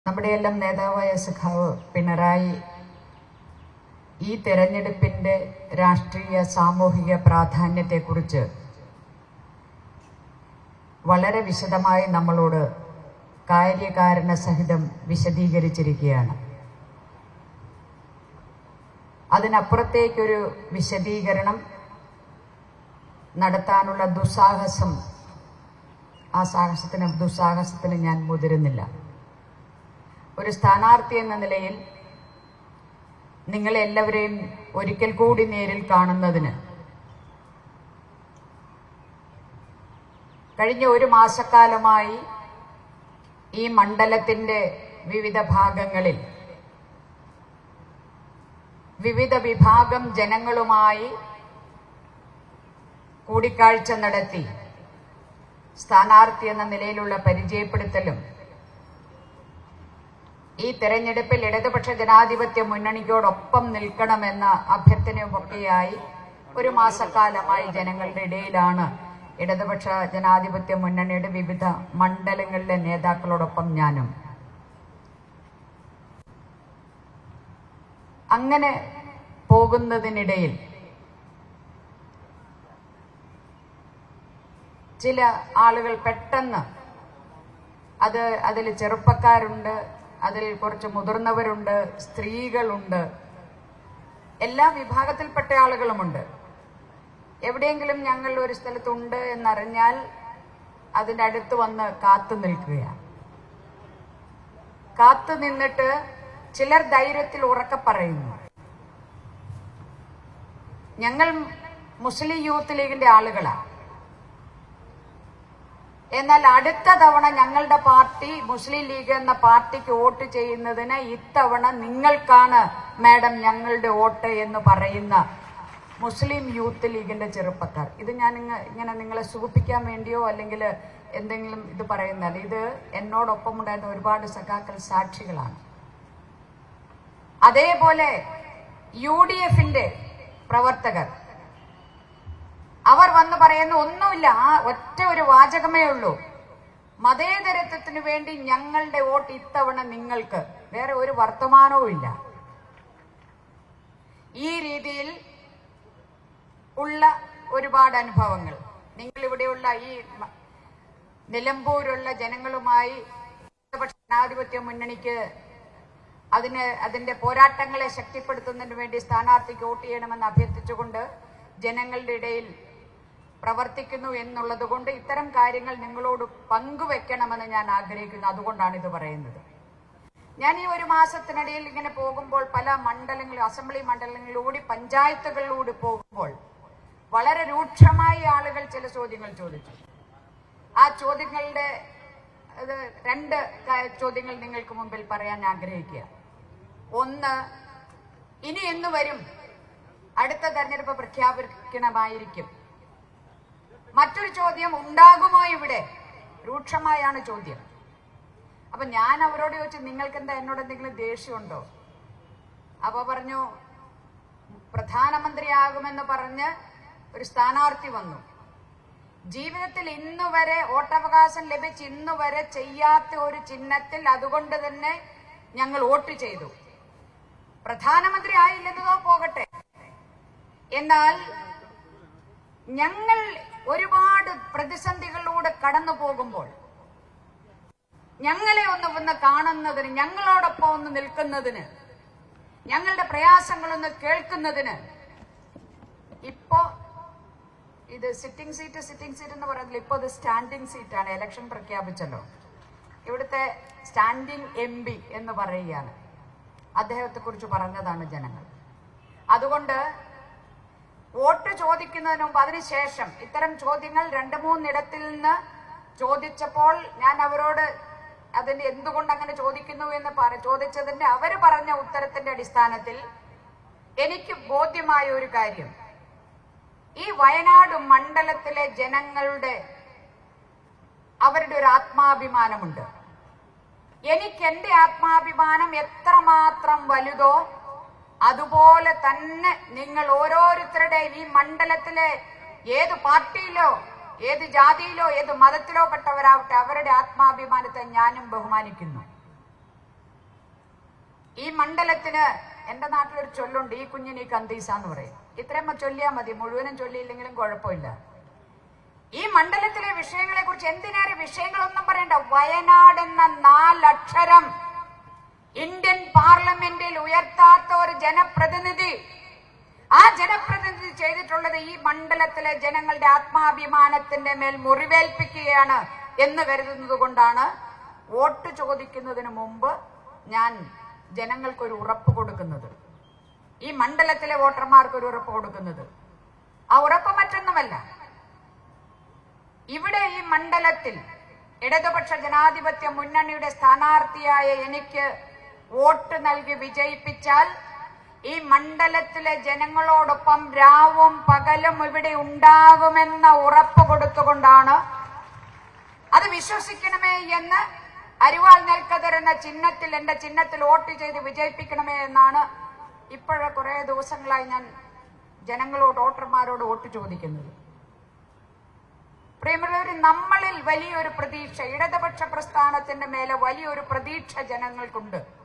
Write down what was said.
നമ്മുടെയെല്ലാം നേതാവായ സഖാവ് പിണറായി ഈ തെരഞ്ഞെടുപ്പിന്റെ രാഷ്ട്രീയ സാമൂഹിക പ്രാധാന്യത്തെക്കുറിച്ച് വളരെ വിശദമായി നമ്മളോട് കാര്യകാരണ സഹിതം വിശദീകരിച്ചിരിക്കുകയാണ് അതിനപ്പുറത്തേക്കൊരു വിശദീകരണം നടത്താനുള്ള ദുസ്സാഹസം ആ സാഹസത്തിന് ദുസ്സാഹസത്തിന് ഞാൻ മുതിരുന്നില്ല ഒരു സ്ഥാനാർത്ഥി എന്ന നിലയിൽ നിങ്ങളെല്ലാവരെയും ഒരിക്കൽ കൂടി നേരിൽ കാണുന്നതിന് കഴിഞ്ഞ ഒരു മാസക്കാലമായി ഈ മണ്ഡലത്തിന്റെ വിവിധ ഭാഗങ്ങളിൽ വിവിധ വിഭാഗം ജനങ്ങളുമായി കൂടിക്കാഴ്ച നടത്തി സ്ഥാനാർത്ഥി എന്ന നിലയിലുള്ള പരിചയപ്പെടുത്തലും ഈ തെരഞ്ഞെടുപ്പിൽ ഇടതുപക്ഷ ജനാധിപത്യ മുന്നണിയോടൊപ്പം നിൽക്കണമെന്ന അഭ്യർത്ഥനയുമൊക്കെയായി ഒരു മാസക്കാലമായി ജനങ്ങളുടെ ഇടയിലാണ് ഇടതുപക്ഷ ജനാധിപത്യ മുന്നണിയുടെ വിവിധ മണ്ഡലങ്ങളിലെ നേതാക്കളോടൊപ്പം ഞാനും അങ്ങനെ പോകുന്നതിനിടയിൽ ചില ആളുകൾ പെട്ടെന്ന് അത് അതിൽ ചെറുപ്പക്കാരുണ്ട് അതിൽ കുറച്ച് മുതിർന്നവരുണ്ട് സ്ത്രീകളുണ്ട് എല്ലാ വിഭാഗത്തിൽപ്പെട്ട ആളുകളുമുണ്ട് എവിടെയെങ്കിലും ഞങ്ങൾ ഒരു സ്ഥലത്തുണ്ട് എന്നറിഞ്ഞാൽ അതിൻ്റെ അടുത്ത് വന്ന് കാത്തു നിൽക്കുകയാണ് കാത്തു നിന്നിട്ട് ചിലർ ധൈര്യത്തിൽ ഉറക്കെ പറയുന്നു ഞങ്ങൾ മുസ്ലിം യൂത്ത് ലീഗിന്റെ ആളുകളാണ് എന്നാൽ അടുത്ത തവണ ഞങ്ങളുടെ പാർട്ടി മുസ്ലിം ലീഗ് എന്ന പാർട്ടിക്ക് വോട്ട് ചെയ്യുന്നതിന് ഇത്തവണ നിങ്ങൾക്കാണ് മാഡം ഞങ്ങളുടെ വോട്ട് എന്ന് പറയുന്ന മുസ്ലിം യൂത്ത് ലീഗിന്റെ ചെറുപ്പക്കാർ ഇത് ഞാൻ ഇങ്ങ- ഇങ്ങനെ നിങ്ങളെ സൂചിപ്പിക്കാൻ വേണ്ടിയോ അല്ലെങ്കിൽ എന്തെങ്കിലും ഇത് പറയുന്നതല്ല ഇത് എന്നോടൊപ്പം ഉണ്ടായിരുന്ന ഒരുപാട് സഖാക്കൾ സാക്ഷികളാണ് അതേപോലെ യു ഡി എഫിന്റെ പ്രവർത്തകർ അവർ വന്ന് പറയുന്ന ഒന്നുമില്ല ആ ഒറ്റ ഒരു വാചകമേ ഉള്ളൂ മതേതരത്വത്തിന് വേണ്ടി ഞങ്ങളുടെ വോട്ട് ഇത്തവണ നിങ്ങൾക്ക് വേറെ ഒരു വർത്തമാനവും ഇല്ല ഈ രീതിയിൽ ഉള്ള ഒരുപാട് അനുഭവങ്ങൾ നിങ്ങൾ ഇവിടെയുള്ള ഈ മ- നിലമ്പൂരുള്ള ജനങ്ങളുമായി ഇടതുപക്ഷ ജനാധിപത്യ മുന്നണിക്ക് അതിന് അതിന്റെ പോരാട്ടങ്ങളെ ശക്തിപ്പെടുത്തുന്നതിന് വേണ്ടി സ്ഥാനാർത്ഥിക്ക് വോട്ട് ചെയ്യണമെന്ന് അഭ്യർത്ഥിച്ചുകൊണ്ട് ജനങ്ങളുടെ ഇടയിൽ പ്രവർത്തിക്കുന്നു എന്നുള്ളത് കൊണ്ട് ഇത്തരം കാര്യങ്ങൾ നിങ്ങളോട് പങ്കുവെക്കണമെന്ന് ഞാൻ ആഗ്രഹിക്കുന്നു അതുകൊണ്ടാണ് ഇത് പറയുന്നത് ഞാൻ ഈ ഒരു മാസത്തിനിടയിൽ ഇങ്ങനെ പോകുമ്പോൾ പല മണ്ഡലങ്ങളിൽ അസംബ്ലി മണ്ഡലങ്ങളിലൂടെ പഞ്ചായത്തുകളിലൂടെ പോകുമ്പോൾ വളരെ രൂക്ഷമായി ആളുകൾ ചില ചോദ്യങ്ങൾ ചോദിച്ചു ആ ചോദ്യങ്ങളുടെ ഇത് രണ്ട് ക- ചോദ്യങ്ങൾ നിങ്ങൾക്ക് മുമ്പിൽ പറയാൻ ആഗ്രഹിക്കുക ഒന്ന് ഇനി എന്ന് വരും അടുത്ത തെരഞ്ഞെടുപ്പ് പ്രഖ്യാപിക്കണമായിരിക്കും മറ്റൊരു ചോദ്യം ഉണ്ടാകുമോ ഇവിടെ രൂക്ഷമായാണ് ചോദ്യം അപ്പൊ ഞാൻ അവരോട് ചോദിച്ചു നിങ്ങൾക്ക് എന്താ എന്നോട് എന്തെങ്കിലും ദേഷ്യമുണ്ടോ അപ്പൊ പറഞ്ഞു പ്രധാനമന്ത്രിയാകുമെന്ന് പറഞ്ഞ് ഒരു സ്ഥാനാർത്ഥി വന്നു ജീവിതത്തിൽ ഇന്നു വരെ വോട്ടവകാശം ലഭിച്ച് ഇന്നു വരെ ചെയ്യാത്ത ഒരു ചിഹ്നത്തിൽ അതുകൊണ്ട് തന്നെ ഞങ്ങൾ വോട്ട് ചെയ്തു പ്രധാനമന്ത്രി ആയില്ലെന്നതോ പോകട്ടെ എന്നാൽ ഞങ്ങൾ ഒരുപാട് പ്രതിസന്ധികളിലൂടെ കടന്നു പോകുമ്പോൾ ഞങ്ങളെ ഒന്ന് വന്ന് കാണുന്നതിന് ഞങ്ങളോടൊപ്പം ഒന്ന് നിൽക്കുന്നതിന് ഞങ്ങളുടെ പ്രയാസങ്ങളൊന്ന് കേൾക്കുന്നതിന് ഇപ്പോ ഇത് സിറ്റിംഗ് സീറ്റ് സിറ്റിംഗ് സീറ്റ് എന്ന് പറയുന്നില്ല ഇപ്പൊ ഇത് സ്റ്റാൻഡിംഗ് സീറ്റാണ് ഇലക്ഷൻ പ്രഖ്യാപിച്ചല്ലോ ഇവിടുത്തെ സ്റ്റാൻഡിംഗ് എം പി എന്ന് പറയുകയാണ് അദ്ദേഹത്തെ കുറിച്ച് പറഞ്ഞതാണ് ജനങ്ങൾ അതുകൊണ്ട് വോട്ട് ചോദിക്കുന്നതിന് മുമ്പ് അതിനുശേഷം ഇത്തരം ചോദ്യങ്ങൾ രണ്ട് മൂന്നിടത്തിൽ നിന്ന് ചോദിച്ചപ്പോൾ ഞാൻ അവരോട് അതിന് എന്തുകൊണ്ട് അങ്ങനെ ചോദിക്കുന്നു എന്ന് പറ ചോദിച്ചതിന്റെ അവര് പറഞ്ഞ ഉത്തരത്തിന്റെ അടിസ്ഥാനത്തിൽ എനിക്ക് ബോധ്യമായ ഒരു കാര്യം ഈ വയനാട് മണ്ഡലത്തിലെ ജനങ്ങളുടെ അവരുടെ ഒരു ആത്മാഭിമാനമുണ്ട് എനിക്ക് എന്റെ ആത്മാഭിമാനം എത്രമാത്രം വലുതോ അതുപോലെ തന്നെ നിങ്ങൾ ഓരോരുത്തരുടെയും ഈ മണ്ഡലത്തിലെ ഏത് പാർട്ടിയിലോ ഏത് ജാതിയിലോ ഏത് മതത്തിലോ പെട്ടവരാവട്ടെ അവരുടെ ആത്മാഭിമാനത്തെ ഞാനും ബഹുമാനിക്കുന്നു ഈ മണ്ഡലത്തിന് എന്റെ നാട്ടിലൊരു ചൊല്ലുണ്ട് ഈ കുഞ്ഞിന് ഈ കന്തീസ എന്ന് പറയും ഇത്രയും ചൊല്ലിയാ മതി മുഴുവനും ചൊല്ലിയില്ലെങ്കിലും കുഴപ്പമില്ല ഈ മണ്ഡലത്തിലെ വിഷയങ്ങളെ കുറിച്ച് എന്തിനേറെ വിഷയങ്ങളൊന്നും പറയണ്ട വയനാട് എന്ന നാലക്ഷരം ഇന്ത്യൻ പാർലമെന്റിൽ ഉയർത്താത്ത ഒരു ജനപ്രതിനിധി ആ ജനപ്രതിനിധി ചെയ്തിട്ടുള്ളത് ഈ മണ്ഡലത്തിലെ ജനങ്ങളുടെ ആത്മാഭിമാനത്തിന്റെ മേൽ മുറിവേൽപ്പിക്കുകയാണ് എന്ന് കരുതുന്നത് കൊണ്ടാണ് വോട്ട് ചോദിക്കുന്നതിന് മുമ്പ് ഞാൻ ജനങ്ങൾക്കൊരു ഉറപ്പ് കൊടുക്കുന്നത് ഈ മണ്ഡലത്തിലെ വോട്ടർമാർക്ക് ഒരു ഉറപ്പ് കൊടുക്കുന്നത് ആ ഉറപ്പ് മറ്റൊന്നുമല്ല ഇവിടെ ഈ മണ്ഡലത്തിൽ ഇടതുപക്ഷ ജനാധിപത്യ മുന്നണിയുടെ സ്ഥാനാർത്ഥിയായ എനിക്ക് വോട്ട് നൽകി വിജയിപ്പിച്ചാൽ ഈ മണ്ഡലത്തിലെ ജനങ്ങളോടൊപ്പം രാവും പകലും ഇവിടെ ഉണ്ടാകുമെന്ന ഉറപ്പ് കൊടുത്തുകൊണ്ടാണ് അത് വിശ്വസിക്കണമേ എന്ന് അരിവാൾ നെൽക്കതിർ എന്ന ചിഹ്നത്തിൽ എന്റെ ചിഹ്നത്തിൽ വോട്ട് ചെയ്ത് വിജയിപ്പിക്കണമേ എന്നാണ് ഇപ്പോഴെ കുറെ ദിവസങ്ങളായി ഞാൻ ജനങ്ങളോട് വോട്ടർമാരോട് വോട്ട് ചോദിക്കുന്നത് പ്രിയമുള്ളവർ നമ്മളിൽ വലിയൊരു പ്രതീക്ഷ ഇടതുപക്ഷ പ്രസ്ഥാനത്തിന്റെ മേലെ വലിയൊരു പ്രതീക്ഷ ജനങ്ങൾക്കുണ്ട്